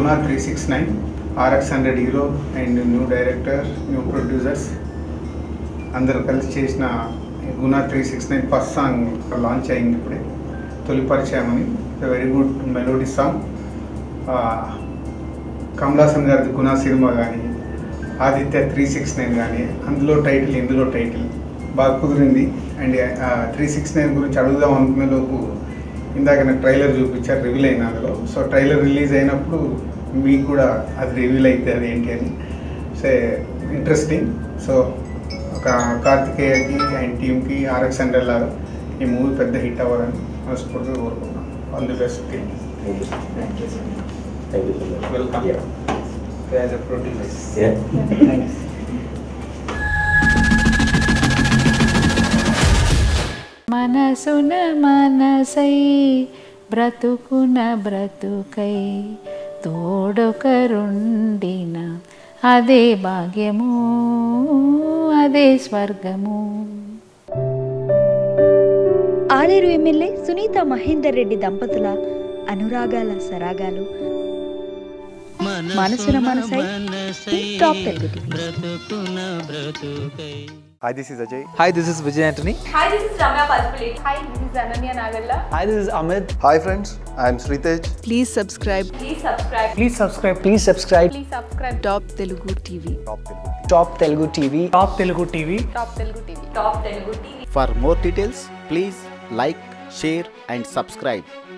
గుణా three six nine RX hundred hero and new director new producers అందరు కలిసి చేసిన Guna three six nine first song launch అయింది ఇప్పుడే తొలి పరిచయం అని very good melody song Kamal Haasan గారిది గుణా సినిమా కానీ ఆదిత్య త్రీ సిక్స్ నైన్ కానీ అందులో టైటిల్ ఇందులో టైటిల్ బాగా కుదిరింది అండ్ త్రీ సిక్స్ నైన్ గురించి అడుగుదాం అనుకునే లోపు ఇందాక నాకు ట్రైలర్ చూపించారు రివీల్ అయిన అందులో సో ట్రైలర్ రిలీజ్ అయినప్పుడు మీకు కూడా అది రివీల్ అయితే అది ఏంటి అని సో ఇంట్రెస్టింగ్ సో ఒక కార్తికేయకి అండ్ టీమ్కి ఆర్ఎక్స్ హండ్రెడ్ లాగా ఈ మూవీ పెద్ద హిట్ అవ్వాలని మనస్ఫూర్తిగా కోరుకుంటున్నాను all the best team thank you thank you so much thank you so much welcome Yeah. As a producer Yeah. Thanks మనసున మనసై బ్రతుకున బ్రతుకై తోడొకరుండిన అదే భాగ్యము అదే స్వర్గము ఆలేరు ఎమ్మెల్యే సునీత మహేందర్ రెడ్డి దంపతుల అనురాగాల సరాగాలు మనసున మనసై top Telugu TV. Hi, this is Ajay. Hi, this is Vijay Antony. Hi, this is Ramya Palpulate. Hi, this is Ananya Nagalla. Hi, this is Amit. Hi, friends. I am Sritej. Please subscribe Please subscribe. Please subscribe. Please subscribe. Please subscribe. Top Telugu TV Top Telugu TV. Top Telugu TV. Top Telugu TV. Top Telugu TV. For more details, please like, share, and subscribe.